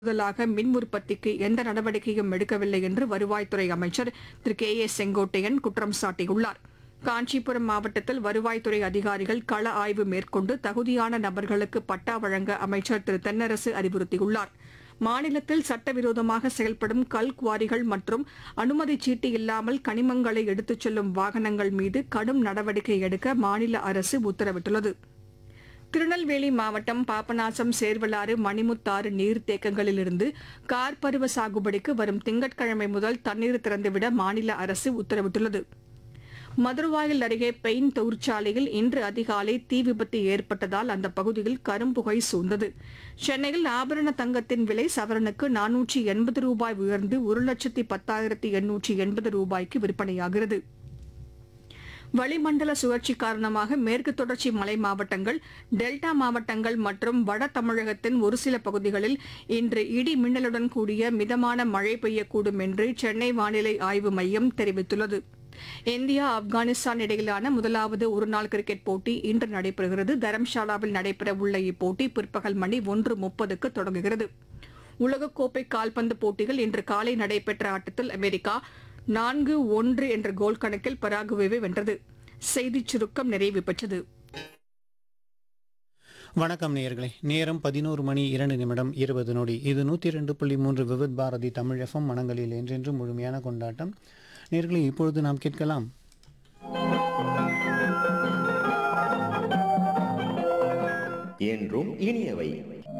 கூடுதலாக மின் உற்பத்திக்கு எந்த நடவடிக்கையும் எடுக்கவில்லை என்று வருவாய்த்துறை அமைச்சர் திரு கே ஏ செங்கோட்டையன் குற்றம் சாட்டியுள்ளார் காஞ்சிபுரம் மாவட்டத்தில் வருவாய்த்துறை அதிகாரிகள் கள ஆய்வு மேற்கொண்டு தகுதியான நபர்களுக்கு பட்டா வழங்க அமைச்சர் திரு தென்னரசு அறிவுறுத்தியுள்ளார் மாநிலத்தில் சட்டவிரோதமாக செயல்படும் கல் குவாரிகள் மற்றும் அனுமதிச் சீட்டு இல்லாமல் கனிமங்களை எடுத்துச் செல்லும் வாகனங்கள் மீது கடும் நடவடிக்கை எடுக்க மாநில அரசு உத்தரவிட்டுள்ளது திருநெல்வேலி மாவட்டம் பாபநாசம் சேர்வலாறு மணிமுத்தாறு நீர்த்தேக்கங்களிலிருந்து கார் பருவ சாகுபடிக்கு வரும் திங்கட்கிழமை முதல் தண்ணீர் திறந்துவிட மாநில அரசு உத்தரவிட்டுள்ளது மதுரவாயல் அருகே பெயின் தொழிற்சாலையில் இன்று அதிகாலை தீ விபத்து ஏற்பட்டதால் அந்த பகுதியில் கரும்புகை சூழ்ந்தது சென்னையில் ஆபரண தங்கத்தின் விலை சவரனுக்கு நானூற்றி எண்பது ரூபாய் உயர்ந்து ஒரு லட்சத்தி பத்தாயிரத்தி எண்ணூற்றி எண்பது ரூபாய்க்கு விற்பனையாகிறது வளிமண்டல சுழற்சி காரணமாக மேற்கு தொடர்ச்சி மலை மாவட்டங்கள் டெல்டா மாவட்டங்கள் மற்றும் வட தமிழகத்தின் ஒரு சில பகுதிகளில் இன்று இடி மின்னலுடன் கூடிய மிதமான மழை பெய்யக்கூடும் என்று சென்னை வானிலை ஆய்வு மையம் தெரிவித்துள்ளது இந்தியா ஆப்கானிஸ்தான் இடையிலான முதலாவது ஒருநாள் கிரிக்கெட் போட்டி இன்று நடைபெறுகிறது தரம்ஷாலாவில் நடைபெறவுள்ள இப்போட்டி பிற்பகல் மணி ஒன்று முப்பதுக்கு தொடங்குகிறது உலகக்கோப்பை கால்பந்து போட்டியில் இன்று காலை நடைபெற்ற ஆட்டத்தில் அமெரிக்கா நான்கு ஒன்று என்ற கோல் கணக்கில் பராகுவேவை வென்றது செய்திச் சுருக்கம் நிறைவு பெற்றது வணக்கம் நேயர்களே நேரம் பதினோரு மணி இரண்டு நிமிடம் இருபது நொடி இது நூற்றி ரெண்டு புள்ளி மூன்று விவித் பாரதி தமிழ் எஃப்எம் மனங்களில் என்றென்று முழுமையான கொண்டாட்டம் நேயர்களே இப்பொழுது நாம் கேட்கலாம் என்றும் இனியவை